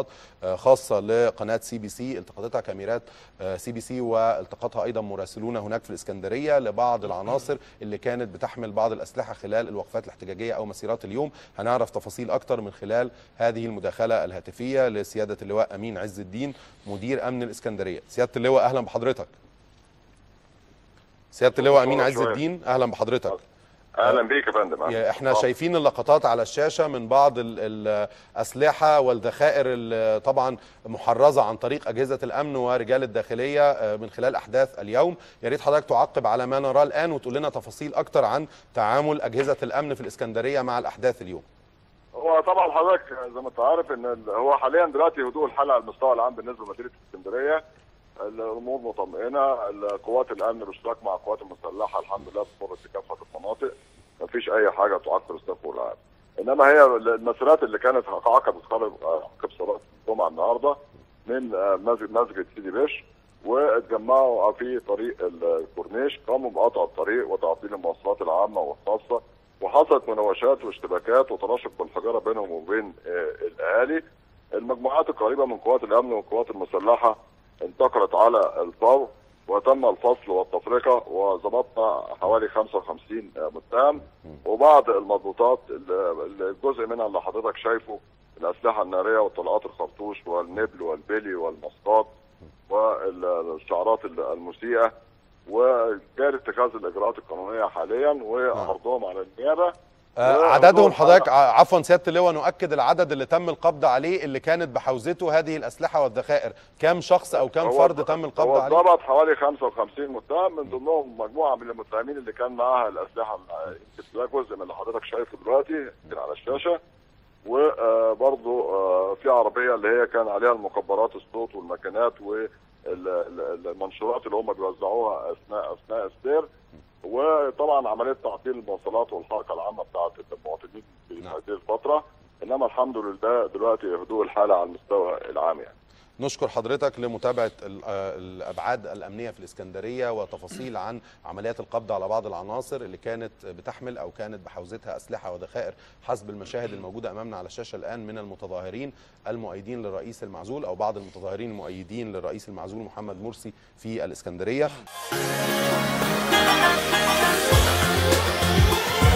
لقطات خاصه لقناه سي بي سي التقطتها كاميرات سي بي سي والتقطها ايضا مراسلون هناك في الاسكندريه لبعض العناصر اللي كانت بتحمل بعض الاسلحه خلال الوقفات الاحتجاجيه او مسيرات اليوم هنعرف تفاصيل اكتر من خلال هذه المداخله الهاتفيه لسياده اللواء امين عز الدين مدير امن الاسكندريه سياده اللواء اهلا بحضرتك سياده اللواء امين عز الدين اهلا بحضرتك اهلا بيك يا فندم احنا شايفين اللقطات على الشاشه من بعض الاسلحه والذخائر اللي طبعا محرزه عن طريق اجهزه الامن ورجال الداخليه من خلال احداث اليوم يا ريت حضرتك تعقب على ما نراه الان وتقول لنا تفاصيل اكتر عن تعامل اجهزه الامن في الاسكندريه مع الاحداث اليوم هو طبعا حضرتك زي ما انت عارف ان هو حاليا دلوقتي هدوء الحاله على المستوى العام بالنسبه لمدينه اسكندريه الامور مطمئنه قوات الامن بالاشتراك مع القوات المسلحه الحمد لله بتمر في كافه المناطق ما فيش اي حاجه تعكر الصفو العام انما هي المسيرات اللي كانت عقبت خلال عقب صلاه الجمعه النهارده من مسجد مسجد سيدي بشر واتجمعوا في طريق الكورنيش قاموا بقطع الطريق وتعطيل المواصلات العامه والخاصه وحصلت مناوشات واشتباكات وتراشق بالحجاره بينهم وبين الاهالي المجموعات القريبه من قوات الامن والقوات المسلحه انتقلت على الفور وتم الفصل والتفرقه وضبطنا حوالي 55 متهم وبعض المضبوطات الجزء منها اللي حضرتك شايفه الاسلحه الناريه وطلقات الخرطوش والنبل والبلي والمسقط والشعارات المسيئه وجاري اتخاذ الاجراءات القانونيه حاليا وعرضهم على النيابه عددهم حضرتك عفوا سياده اللواء نؤكد العدد اللي تم القبض عليه اللي كانت بحوزته هذه الاسلحه والذخائر كام شخص او كام فرد تم القبض عليه هو ضبط حوالي 55 متهم من ضمنهم مجموعه من المتهمين اللي كان معاها الاسلحه ده جزء من اللي حضرتك شايفه دلوقتي على الشاشه وبرضه في عربيه اللي هي كان عليها المخبرات الصوت والماكينات والمنشورات اللي هم بيوزعوها اثناء اثناء السير وطبعا عمليه تعطيل المواصلات والحركه العامه بتاعت المواطنين في نعم. هذه الفتره انما الحمد لله دلوقتي هدوء الحاله على المستوى العام يعني. نشكر حضرتك لمتابعه الابعاد الامنيه في الاسكندريه وتفاصيل عن عمليات القبض على بعض العناصر اللي كانت بتحمل او كانت بحوزتها اسلحه وذخائر حسب المشاهد الموجوده امامنا على الشاشه الان من المتظاهرين المؤيدين للرئيس المعزول او بعض المتظاهرين المؤيدين للرئيس المعزول محمد مرسي في الاسكندريه